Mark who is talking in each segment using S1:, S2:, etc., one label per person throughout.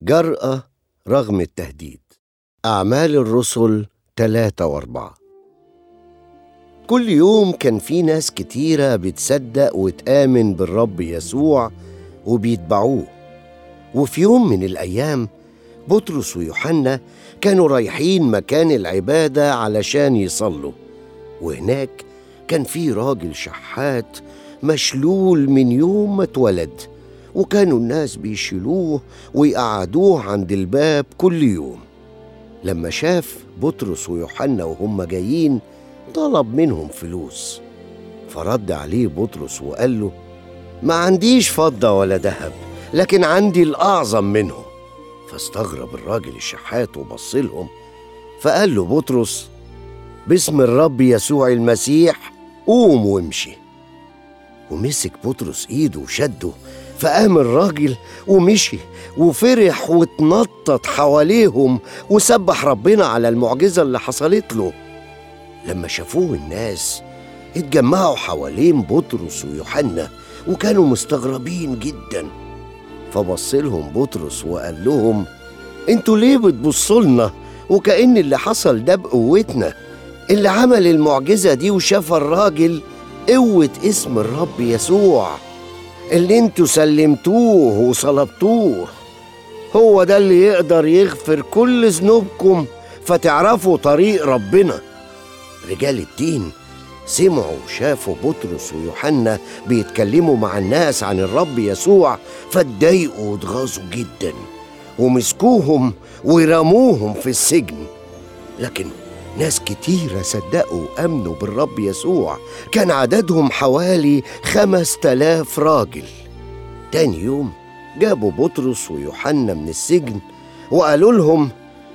S1: جرأة رغم التهديد أعمال الرسل ثلاثة وأربعة كل يوم كان في ناس كتيرة بتصدق وتآمن بالرب يسوع وبيتبعوه وفي يوم من الأيام بطرس ويوحنا كانوا رايحين مكان العبادة علشان يصلوا وهناك كان في راجل شحات مشلول من يوم ما اتولد وكانوا الناس بيشيلوه ويقعدوه عند الباب كل يوم لما شاف بطرس ويوحنا وهم جايين طلب منهم فلوس فرد عليه بطرس وقال له ما عنديش فضة ولا ذهب لكن عندي الأعظم منهم فاستغرب الراجل الشحات وبص لهم فقال له بطرس باسم الرب يسوع المسيح قوم وامشي ومسك بطرس ايده وشده فقام الراجل ومشي وفرح واتنطط حواليهم وسبح ربنا على المعجزة اللي حصلت له لما شافوه الناس اتجمعوا حوالين بطرس ويوحنا وكانوا مستغربين جدا فبص لهم بطرس وقال لهم انتوا ليه بتبصوا لنا وكأن اللي حصل ده بقوتنا اللي عمل المعجزة دي وشاف الراجل قوة اسم الرب يسوع اللي انتوا سلمتوه وصلبتوه هو ده اللي يقدر يغفر كل ذنوبكم فتعرفوا طريق ربنا رجال الدين سمعوا وشافوا بطرس ويوحنا بيتكلموا مع الناس عن الرب يسوع فاتضايقوا واتغاظوا جدا ومسكوهم ورموهم في السجن لكن ناس كتيرة صدقوا وأمنوا بالرب يسوع كان عددهم حوالي خمس تلاف راجل تاني يوم جابوا بطرس ويوحنا من السجن وقالوا لهم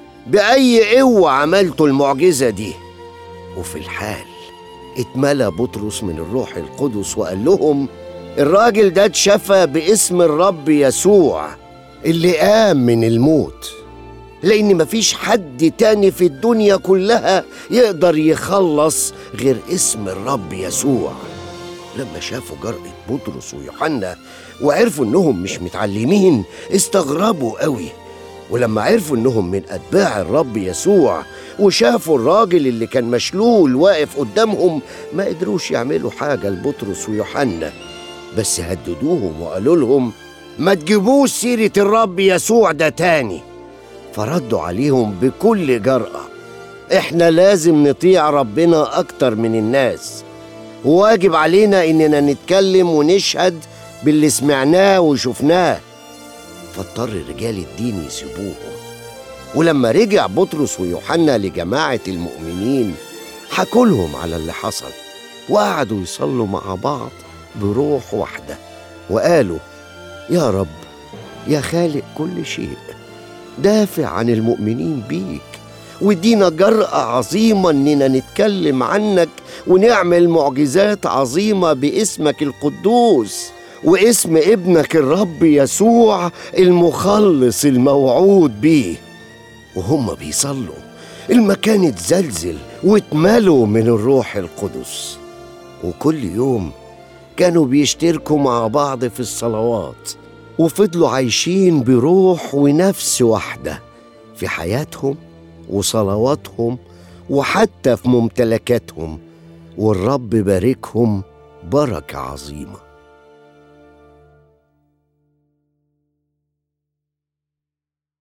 S1: بأي قوة عملتوا المعجزة دي وفي الحال اتملى بطرس من الروح القدس وقال لهم الراجل ده اتشفى باسم الرب يسوع اللي قام من الموت لأن مفيش حد تاني في الدنيا كلها يقدر يخلص غير اسم الرب يسوع لما شافوا جرأة بطرس ويوحنا وعرفوا إنهم مش متعلمين استغربوا قوي ولما عرفوا إنهم من أتباع الرب يسوع وشافوا الراجل اللي كان مشلول واقف قدامهم ما قدروش يعملوا حاجة لبطرس ويوحنا بس هددوهم وقالوا لهم ما تجيبوش سيرة الرب يسوع ده تاني فردوا عليهم بكل جرأة احنا لازم نطيع ربنا أكتر من الناس وواجب علينا إننا نتكلم ونشهد باللي سمعناه وشفناه فاضطر رجال الدين يسيبوهم ولما رجع بطرس ويوحنا لجماعة المؤمنين حكوا لهم على اللي حصل وقعدوا يصلوا مع بعض بروح واحدة وقالوا يا رب يا خالق كل شيء دافع عن المؤمنين بيك وادينا جرأة عظيمة إننا نتكلم عنك ونعمل معجزات عظيمة باسمك القدوس واسم ابنك الرب يسوع المخلص الموعود بيه وهم بيصلوا المكان اتزلزل واتملوا من الروح القدس وكل يوم كانوا بيشتركوا مع بعض في الصلوات وفضلوا عايشين بروح ونفس واحدة في حياتهم وصلواتهم وحتى في ممتلكاتهم والرب باركهم بركة عظيمة